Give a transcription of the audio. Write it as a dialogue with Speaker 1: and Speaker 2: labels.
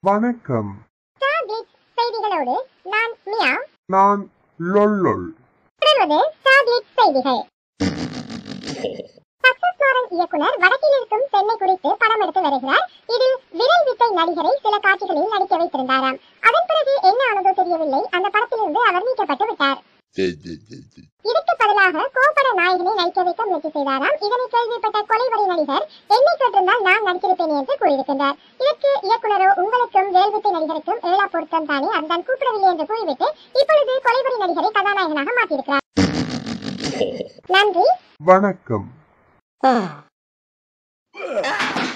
Speaker 1: வணக்கம்
Speaker 2: ஸ்டார்கிளிட்ஸ் செய்திகளோடு நான் மியா
Speaker 1: நான் லொல்லொல்
Speaker 2: தொடர்வது ஸ்டார்கிளிட்ஸ் செய்திகள் சக்சஸ் மாறன் இயக்குனர் வடக்கில் இருக்கும் சென்னை குறித்து படம் எடுத்து வருகிறார் இதில் விரல் வித்தை நடிகரை சில காட்சிகளில் நடிக்க வைத்திருந்தாராம் அதன் பிறகு என்ன ஆனதோ தெரியவில்லை அந்த படத்திலிருந்து அவர் நீக்கப்பட்டு விட்டார் இதற்கு பதிலாக கோபட நாயகனை நடிக்க வைக்க முயற்சி செய்தாராம் இதனை கேள்விப்பட்ட கொலைவரி நடிகர் என்னை கேட்டிருந்தால் நான் நடித்திருப்பேன் என்று கூறியிருக்கின்றார் இதற்கு இயக்குனரோ உங்களுக்கும் வேல்வித்தை நடிகருக்கும் ஏழா பொருத்தம் தானே அதுதான் கூப்பிடவில்லை என்று கூறிவிட்டு இப்பொழுது கொலைவரி நடிகரை கதாநாயகனாக மாற்றியிருக்கிறார் நன்றி
Speaker 1: வணக்கம்